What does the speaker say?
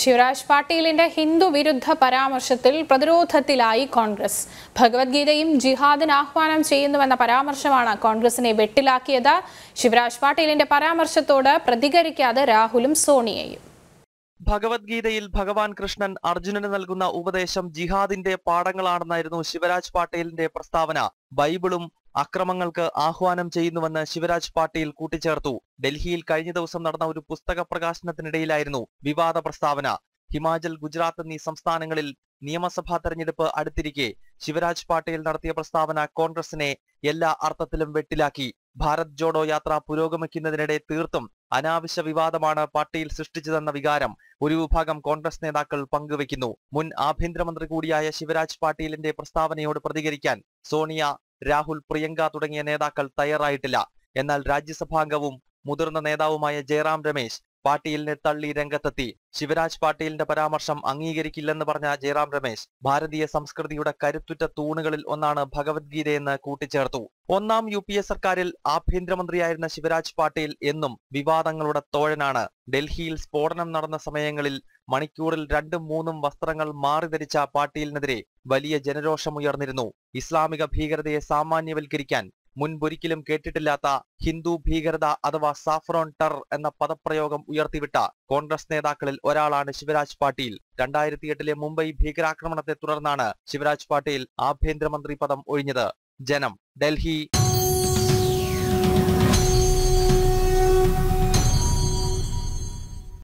ശിവരാജ് പാട്ടീലിന്റെ ഹിന്ദു വിരുദ്ധ പരാമർശത്തിൽ പ്രതിരോധത്തിലായി കോൺഗ്രസ് ഭഗവത്ഗീതയും ജിഹാദിന് ആഹ്വാനം ചെയ്യുന്നുവെന്ന പരാമർശമാണ് കോൺഗ്രസിനെ വെട്ടിലാക്കിയത് ശിവരാജ് പാട്ടീലിന്റെ പരാമർശത്തോട് പ്രതികരിക്കാതെ രാഹുലും സോണിയയും ഭഗവത്ഗീതയിൽ ഭഗവാൻ കൃഷ്ണൻ അർജുനന് നൽകുന്ന ഉപദേശം ജിഹാദിന്റെ പാഠങ്ങളാണെന്നായിരുന്നു ശിവരാജ് പാട്ടീലിന്റെ പ്രസ്താവന ബൈബിളും അക്രമങ്ങൾക്ക് ആഹ്വാനം ചെയ്യുന്നുവെന്ന് ശിവരാജ് പാട്ടീൽ കൂട്ടിച്ചേർത്തു ഡൽഹിയിൽ കഴിഞ്ഞ ദിവസം നടന്ന ഒരു പുസ്തക പ്രകാശനത്തിനിടയിലായിരുന്നു വിവാദ പ്രസ്താവന ഹിമാചൽ ഗുജറാത്ത് എന്നീ സംസ്ഥാനങ്ങളിൽ നിയമസഭാ തെരഞ്ഞെടുപ്പ് അടുത്തിരിക്കെ ശിവരാജ് പാട്ടീൽ നടത്തിയ പ്രസ്താവന കോൺഗ്രസിനെ എല്ലാ അർത്ഥത്തിലും വെട്ടിലാക്കി ഭാരത് ജോഡോ യാത്ര പുരോഗമിക്കുന്നതിനിടെ തീർത്തും അനാവശ്യ വിവാദമാണ് പാട്ടീൽ സൃഷ്ടിച്ചതെന്ന വികാരം ഒരു വിഭാഗം കോൺഗ്രസ് നേതാക്കൾ പങ്കുവെക്കുന്നു മുൻ ആഭ്യന്തരമന്ത്രി കൂടിയായ ശിവരാജ് പാട്ടീലിന്റെ പ്രസ്താവനയോട് പ്രതികരിക്കാൻ സോണിയ രാഹുൽ പ്രിയങ്ക തുടങ്ങിയ നേതാക്കൾ തയ്യാറായിട്ടില്ല എന്നാൽ രാജ്യസഭാംഗവും മുതിർന്ന നേതാവുമായ ജയറാം രമേശ് പാട്ടീലിനെ തള്ളി രംഗത്തെത്തി ശിവരാജ് പാട്ടീലിന്റെ പരാമർശം അംഗീകരിക്കില്ലെന്ന് പറഞ്ഞ ജയറാം രമേശ് ഭാരതീയ സംസ്കൃതിയുടെ കരുത്തുറ്റ തൂണുകളിൽ ഒന്നാണ് ഭഗവത്ഗീതയെന്ന് കൂട്ടിച്ചേർത്തു ഒന്നാം യു പി എ സർക്കാരിൽ ആഭ്യന്തരമന്ത്രിയായിരുന്ന ശിവരാജ് പാട്ടീൽ എന്നും വിവാദങ്ങളുടെ തോഴനാണ് ഡൽഹിയിൽ സ്ഫോടനം നടന്ന സമയങ്ങളിൽ മണിക്കൂറിൽ രണ്ടും മൂന്നും വസ്ത്രങ്ങൾ മാറി ധരിച്ച പാട്ടീലിനെതിരെ വലിയ ജനരോഷമുയർന്നിരുന്നു ഇസ്ലാമിക ഭീകരതയെ സാമാന്യവൽക്കരിക്കാൻ മുൻപൊരിക്കലും കേട്ടിട്ടില്ലാത്ത ഹിന്ദു ഭീകരത അഥവാ സാഫ്രോൺ ടെർ എന്ന പദപ്രയോഗം ഉയർത്തിവിട്ട കോൺഗ്രസ് നേതാക്കളിൽ ഒരാളാണ് ശിവരാജ് പാട്ടീൽ രണ്ടായിരത്തി എട്ടിലെ മുംബൈ ഭീകരാക്രമണത്തെ തുടർന്നാണ് ശിവരാജ് പാട്ടീൽ ആഭ്യന്തരമന്ത്രി പദം ഒഴിഞ്ഞത് ജനം ഡൽഹി